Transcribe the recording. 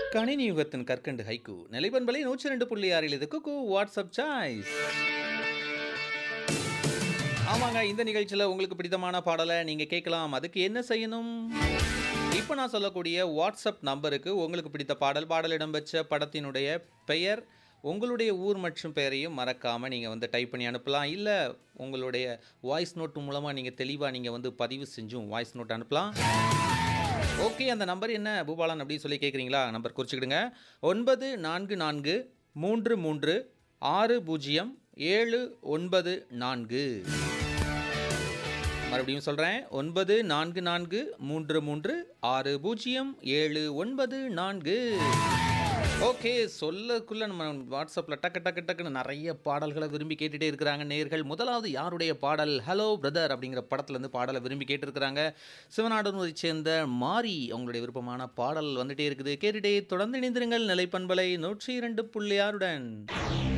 கணினி யுகத்தின் கற்கண்டு ஹைக்கு நிலைபண்பலை நூற்றி ரெண்டு புள்ளி ஆறில் இது குக்கு வாட்ஸ்அப் சாய்ஸ் ஆமாங்க இந்த நிகழ்ச்சியில் உங்களுக்கு பிடித்தமான பாடலை நீங்கள் கேட்கலாம் அதுக்கு என்ன செய்யணும் இப்போ நான் சொல்லக்கூடிய வாட்ஸ்அப் நம்பருக்கு உங்களுக்கு பிடித்த பாடல் பாடல் இடம்பெற்ற படத்தினுடைய பெயர் உங்களுடைய ஊர் மற்றும் பெயரையும் மறக்காமல் நீங்கள் வந்து டைப் பண்ணி அனுப்பலாம் இல்லை உங்களுடைய வாய்ஸ் நோட் மூலமாக நீங்கள் தெளிவாக நீங்கள் வந்து பதிவு செஞ்சும் வாய்ஸ் நோட் அனுப்பலாம் ஓகே அந்த நம்பர் என்ன பூபாலன் அப்படின்னு சொல்லி கேட்குறீங்களா நம்பர் குறிச்சிக்கிடுங்க ஒன்பது நான்கு நான்கு மூன்று மூன்று ஆறு பூஜ்ஜியம் ஏழு ஒன்பது நான்கு மறுபடியும் சொல்கிறேன் ஒன்பது நான்கு நான்கு மூன்று மூன்று ஆறு பூஜ்ஜியம் ஏழு ஒன்பது நான்கு ஓகே சொல்லக்குள்ள நம்ம வாட்ஸ்அப்பில் டக்கு டக்கு டக்குன்னு நிறைய பாடல்களை விரும்பி கேட்டுகிட்டே இருக்கிறாங்க நேர்கள் முதலாவது யாருடைய பாடல் ஹலோ பிரதர் அப்படிங்கிற படத்துலேருந்து பாடலை விரும்பி கேட்டிருக்கிறாங்க சிவநாடனூரை சேர்ந்த மாரி அவங்களுடைய விருப்பமான பாடல் வந்துட்டே இருக்குது கேட்டுட்டே தொடர்ந்து இணைந்திருங்கள் நிலைப்பண்பலை நூற்றி இரண்டு புள்ளி ஆறுடன்